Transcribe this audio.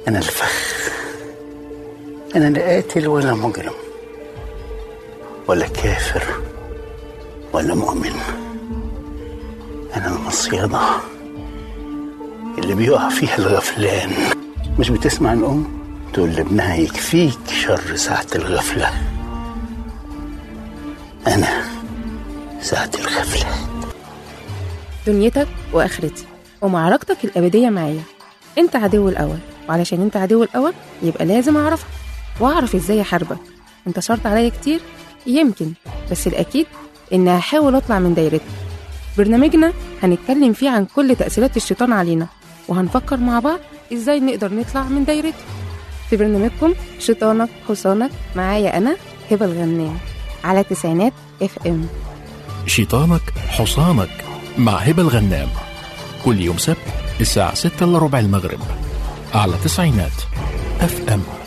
أنا الفخ أنا لا قاتل ولا مجرم ولا كافر ولا مؤمن أنا المصيدة اللي بيقع فيها الغفلان مش بتسمع الأم تقول لابنها يكفيك شر ساعة الغفلة أنا ساعة الغفلة دنيتك واخرتي ومعركتك الابديه معايا انت عدو الاول وعلشان انت عدو الاول يبقى لازم اعرفك واعرف ازاي احاربك انتصرت عليا كتير يمكن بس الاكيد ان هحاول اطلع من دايرتك برنامجنا هنتكلم فيه عن كل تاثيرات الشيطان علينا وهنفكر مع بعض ازاي نقدر نطلع من دايرته في برنامجكم شيطانك حصانك معايا انا هبه الغنام على تسعينات اف ام شيطانك حصانك مع هبة الغنام كل يوم سبت الساعة 6 إلا ربع المغرب على تسعينات اف ام